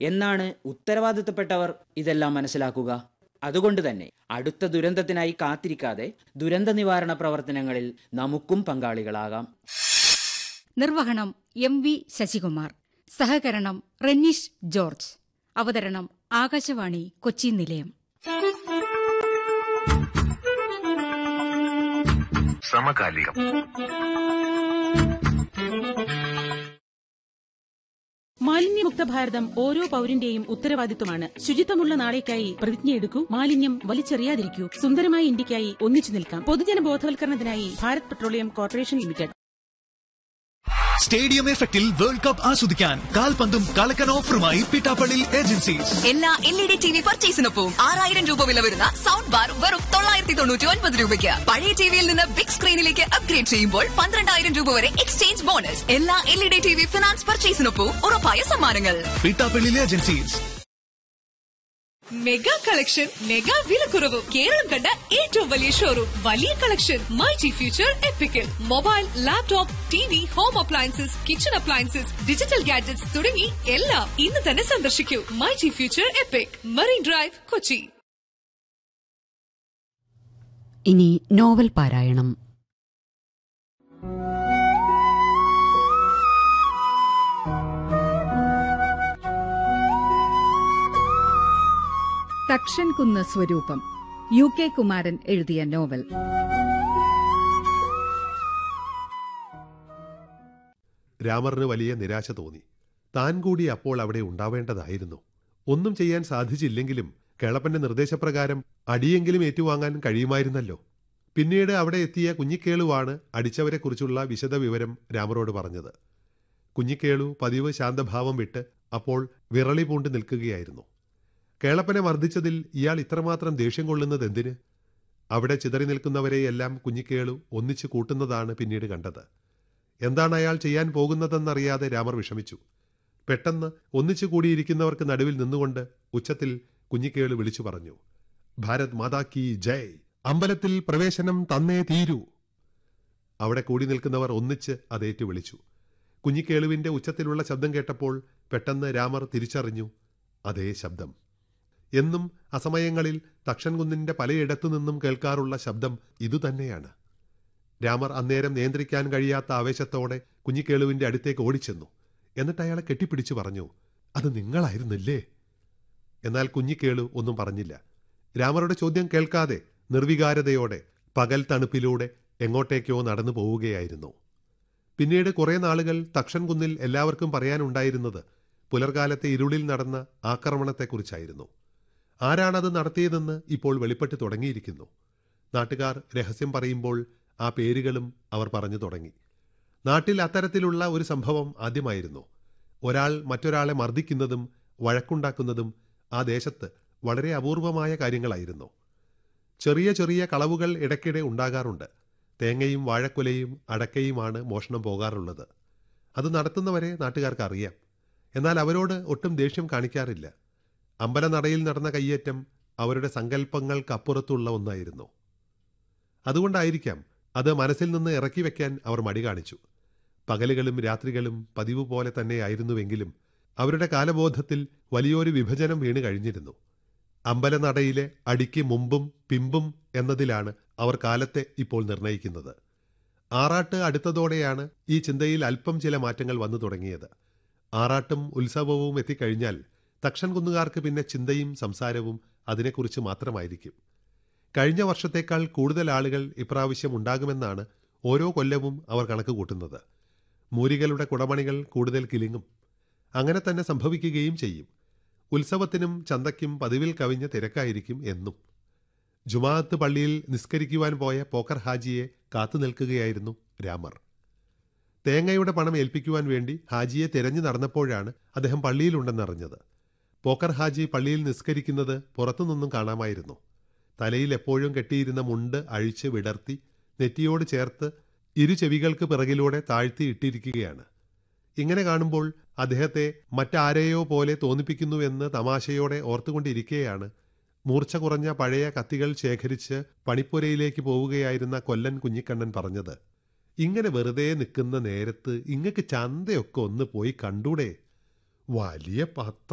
എന്നാണ് ഉത്തരവാദിത്തപ്പെട്ടവർ ഇതെല്ലാം മനസ്സിലാക്കുക അതുകൊണ്ട് തന്നെ അടുത്ത ദുരന്തത്തിനായി കാത്തിരിക്കാതെ ദുരന്ത നിവാരണ പ്രവർത്തനങ്ങളിൽ നമുക്കും പങ്കാളികളാകാം നിർവഹണം എം വി ശശികുമാർ സഹകരണം റെനീഷ് ജോർജ് അവതരണം ആകാശവാണി കൊച്ചി നിലയം സമകാലികം മാലിന്യമുക്ത ഭാരതം ഓരോ പൌരന്റെയും ഉത്തരവാദിത്വമാണ് ശുചിത്വമുള്ള നാളേക്കായി പ്രതിജ്ഞയെടുക്കൂ മാലിന്യം വലിച്ചെറിയാതിരിക്കൂ സുന്ദരമായ ഇന്ത്യക്കായി ഒന്നിച്ചു നിൽക്കാം പൊതുജന ബോധവൽക്കരണത്തിനായി Bharat Petroleum Corporation Limited stadium എഫക്റ്റിൽ വേൾഡ് കപ്പ് ആസ്വദിക്കാൻ കാൽപന്തും കളക്കൻ ഓഫറുമായി പിട്ടാപ്പള്ളി ഏജൻസീസ് എല്ലാ L E D T V പർച്ചേസിനൊപ്പം ആറായിരം രൂപ വില വരുന്ന സൗണ്ട് ബാർ വെറും തൊള്ളായിരത്തി തൊണ്ണൂറ്റി ഒൻപത് രൂപയ്ക്ക് പഴയ ടിവിയിൽ നിന്ന് ബിഗ് സ്ക്രീനിലേക്ക് അപ്ഗ്രേഡ് ചെയ്യുമ്പോൾ പന്ത്രണ്ടായിരം രൂപ വരെ എക്സ്ചേഞ്ച് ബോണസ് എല്ലാ L E D T V finance പർച്ചേസിനൊപ്പം ഉറപ്പായ സമ്മാനങ്ങൾ Pittappillil agencies mega collection mega വിലക്കുറവ് കേരളം കണ്ട ഏറ്റവും വലിയ ഷോറൂം വലിയ collection My G Future Epic mobile laptop T V home appliances kitchen appliances digital gadgets തുടങ്ങി എല്ലാം ഇന്ന് തന്നെ സന്ദർശിക്കൂ My G Future Epic Marine Drive Kochi ഇനി നോവൽ പാരായണം തക്ഷൻ കുന്ന് സ്വരൂപം യു കെ കുമാരൻ എഴുതിയ നോവൽ രാമറിന് വലിയ നിരാശ തോന്നി താൻ കൂടി അപ്പോൾ അവിടെ ഉണ്ടാവേണ്ടതായിരുന്നു ഒന്നും ചെയ്യാൻ സാധിച്ചില്ലെങ്കിലും കേളപ്പന്റെ നിർദ്ദേശപ്രകാരം അടിയെങ്കിലും ഏറ്റുവാങ്ങാൻ കഴിയുമായിരുന്നല്ലോ പിന്നീട് അവിടെ എത്തിയ കുഞ്ഞിക്കേളുവാണ് അടിച്ചവരെക്കുറിച്ചുള്ള വിശദ വിവരം രാമറോട് പറഞ്ഞത് കുഞ്ഞിക്കേളു പതിവ് ശാന്തഭാവം വിട്ട് അപ്പോൾ വിറളി പൂണ്ട് നിൽക്കുകയായിരുന്നു കേളപ്പനെ മർദ്ദിച്ചതിൽ ഇയാൾ ഇത്രമാത്രം ദേഷ്യം കൊള്ളുന്നത് എന്തിന് അവിടെ ചിതറി നിൽക്കുന്നവരെയെല്ലാം കുഞ്ഞിക്കേളു ഒന്നിച്ചു കൂട്ടുന്നതാണ് പിന്നീട് കണ്ടത് എന്താണ് അയാൾ ചെയ്യാൻ പോകുന്നതെന്നറിയാതെ രാമർ വിഷമിച്ചു പെട്ടെന്ന് ഒന്നിച്ചു കൂടിയിരിക്കുന്നവർക്ക് നടുവിൽ നിന്നുകൊണ്ട് ഉച്ചത്തിൽ കുഞ്ഞിക്കേളു വിളിച്ചു പറഞ്ഞു ഭാരത് മാതാ കി ജയ് അമ്പലത്തിൽ പ്രവേശനം തന്നേ തീരൂ അവിടെ കൂടി നിൽക്കുന്നവർ ഒന്നിച്ച് അതേറ്റു വിളിച്ചു കുഞ്ഞിക്കേളുവിന്റെ ഉച്ചത്തിലുള്ള ശബ്ദം കേട്ടപ്പോൾ പെട്ടെന്ന് രാമർ തിരിച്ചറിഞ്ഞു അതേ ശബ്ദം എന്നും അസമയങ്ങളിൽ തക്ഷൻകുന്നിന്റെ പലയിടത്തു നിന്നും കേൾക്കാറുള്ള ശബ്ദം ഇതുതന്നെയാണ് രാമർ അന്നേരം നിയന്ത്രിക്കാൻ കഴിയാത്ത ആവേശത്തോടെ കുഞ്ഞിക്കേളുവിന്റെ അടുത്തേക്ക് ഓടിച്ചെന്നു എന്നിട്ട് അയാളെ കെട്ടിപ്പിടിച്ചു പറഞ്ഞു അത് നിങ്ങളായിരുന്നില്ലേ എന്നാൽ കുഞ്ഞിക്കേളു ഒന്നും പറഞ്ഞില്ല രാമറുടെ ചോദ്യം കേൾക്കാതെ നിർവികാരതയോടെ പകൽ തണുപ്പിലൂടെ എങ്ങോട്ടേക്കോ നടന്നു പോവുകയായിരുന്നു പിന്നീട് കുറേ നാളുകൾ തക്ഷൻകുന്നിൽ എല്ലാവർക്കും പറയാനുണ്ടായിരുന്നത് പുലർകാലത്തെ ഇരുളിൽ നടന്ന ആക്രമണത്തെക്കുറിച്ചായിരുന്നു ആരാണത് നടത്തിയതെന്ന് ഇപ്പോൾ വെളിപ്പെട്ട് തുടങ്ങിയിരിക്കുന്നു നാട്ടുകാർ രഹസ്യം പറയുമ്പോൾ ആ പേരുകളും അവർ പറഞ്ഞു തുടങ്ങി നാട്ടിൽ അത്തരത്തിലുള്ള ഒരു സംഭവം ആദ്യമായിരുന്നു ഒരാൾ മറ്റൊരാളെ മർദ്ദിക്കുന്നതും വഴക്കുണ്ടാക്കുന്നതും ആ ദേശത്ത് വളരെ അപൂർവമായ കാര്യങ്ങളായിരുന്നു ചെറിയ ചെറിയ കളവുകൾ ഇടയ്ക്കിടെ ഉണ്ടാകാറുണ്ട് തേങ്ങയും വാഴക്കുലയും അടക്കയുമാണ് മോഷണം പോകാറുള്ളത് അത് നടത്തുന്നവരെ നാട്ടുകാർക്ക് അറിയാം എന്നാൽ അവരോട് ഒട്ടും ദേഷ്യം കാണിക്കാറില്ല അമ്പലനടയിൽ നടന്ന കയ്യേറ്റം അവരുടെ സങ്കല്പങ്ങൾക്കപ്പുറത്തുള്ള ഒന്നായിരുന്നു അതുകൊണ്ടായിരിക്കാം അത് മനസ്സിൽ നിന്ന് ഇറക്കി വെക്കാൻ അവർ മടി കാണിച്ചു പകലുകളും രാത്രികളും പതിവ് പോലെ തന്നെയായിരുന്നുവെങ്കിലും അവരുടെ കാലബോധത്തിൽ വലിയൊരു വിഭജനം വീണ് കഴിഞ്ഞിരുന്നു അമ്പലനടയിലെ അടിക്ക് മുമ്പും പിമ്പും എന്നതിലാണ് അവർ കാലത്തെ ഇപ്പോൾ നിർണയിക്കുന്നത് ആറാട്ട് അടുത്തതോടെയാണ് ഈ ചിന്തയിൽ അല്പം ചില മാറ്റങ്ങൾ വന്നു തുടങ്ങിയത് ആറാട്ടും ഉത്സവവും എത്തിക്കഴിഞ്ഞാൽ തക്ഷൻ കുന്നുകാർക്ക് പിന്നെ ചിന്തയും സംസാരവും അതിനെക്കുറിച്ച് മാത്രമായിരിക്കും കഴിഞ്ഞ വർഷത്തേക്കാൾ കൂടുതൽ ആളുകൾ ഇപ്രാവശ്യം ഉണ്ടാകുമെന്നാണ് ഓരോ കൊല്ലവും അവർ കണക്ക് കൂട്ടുന്നത് മൂരികളുടെ കുടമണികൾ കൂടുതൽ കിലുങ്ങും അങ്ങനെ തന്നെ സംഭവിക്കുകയും ചെയ്യും ഉത്സവത്തിനും ചന്തയ്ക്കും പതിവിൽ കവിഞ്ഞ തിരക്കായിരിക്കും എന്നും ജുമാഅത്ത് പള്ളിയിൽ നിസ്കരിക്കുവാൻ പോയ പോക്കർ ഹാജിയെ കാത്തു നിൽക്കുകയായിരുന്നു രാമർ തേങ്ങയുടെ പണം ഏൽപ്പിക്കുവാൻ വേണ്ടി ഹാജിയെ തിരഞ്ഞു നടന്നപ്പോഴാണ് അദ്ദേഹം പള്ളിയിലുണ്ടെന്നറിഞ്ഞത് പോക്കർ ഹാജി പള്ളിയിൽ നിസ്കരിക്കുന്നത് പുറത്തുനിന്നും കാണാമായിരുന്നു തലയിൽ എപ്പോഴും കെട്ടിയിരുന്ന മുണ്ട് അഴിച്ച് വിടർത്തി നെറ്റിയോട് ചേർത്ത് ഇരു ചെവികൾക്ക് പിറകിലൂടെ താഴ്ത്തി ഇട്ടിരിക്കുകയാണ് ഇങ്ങനെ കാണുമ്പോൾ അദ്ദേഹത്തെ മറ്റാരെയോ പോലെ തോന്നിപ്പിക്കുന്നുവെന്ന് തമാശയോടെ ഓർത്തുകൊണ്ടിരിക്കെയാണ് മൂർച്ച കുറഞ്ഞ പഴയ കത്തികൾ ശേഖരിച്ച് പണിപ്പുരയിലേക്ക് പോവുകയായിരുന്ന കൊല്ലൻ കുഞ്ഞിക്കണ്ണൻ പറഞ്ഞത് ഇങ്ങനെ വെറുതെ നിൽക്കുന്ന നേരത്ത് ഇങ്ങക്ക് ചന്തയൊക്കെ ഒന്ന് പോയി കണ്ടൂടെ വലിയ പത്ര